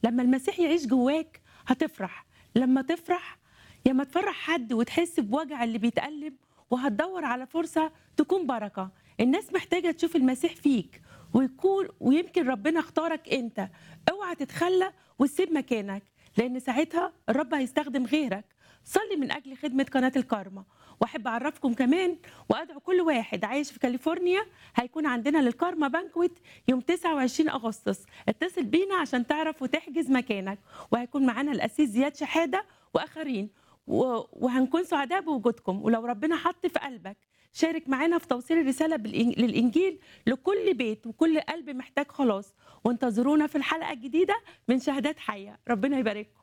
لما المسيح يعيش جواك هتفرح لما تفرح يا ما تفرح حد وتحس بوجع اللي بيتألم وهتدور على فرصة تكون بركة الناس محتاجة تشوف المسيح فيك ويكون ويمكن ربنا اختارك انت اوعى تتخلى وتسيب مكانك لان ساعتها الرب هيستخدم غيرك صلي من اجل خدمه قناه الكارما واحب اعرفكم كمان وادعو كل واحد عايش في كاليفورنيا هيكون عندنا للكارما بانكويت يوم 29 اغسطس اتصل بينا عشان تعرف وتحجز مكانك وهيكون معانا الاسيس زياد شحاده واخرين و- وهنكون سعداء بوجودكم ولو ربنا حط في قلبك شارك معانا في توصيل الرساله بالإن- للانجيل لكل بيت وكل قلب محتاج خلاص وانتظرونا في الحلقه الجديده من شهادات حيه ربنا يبارككم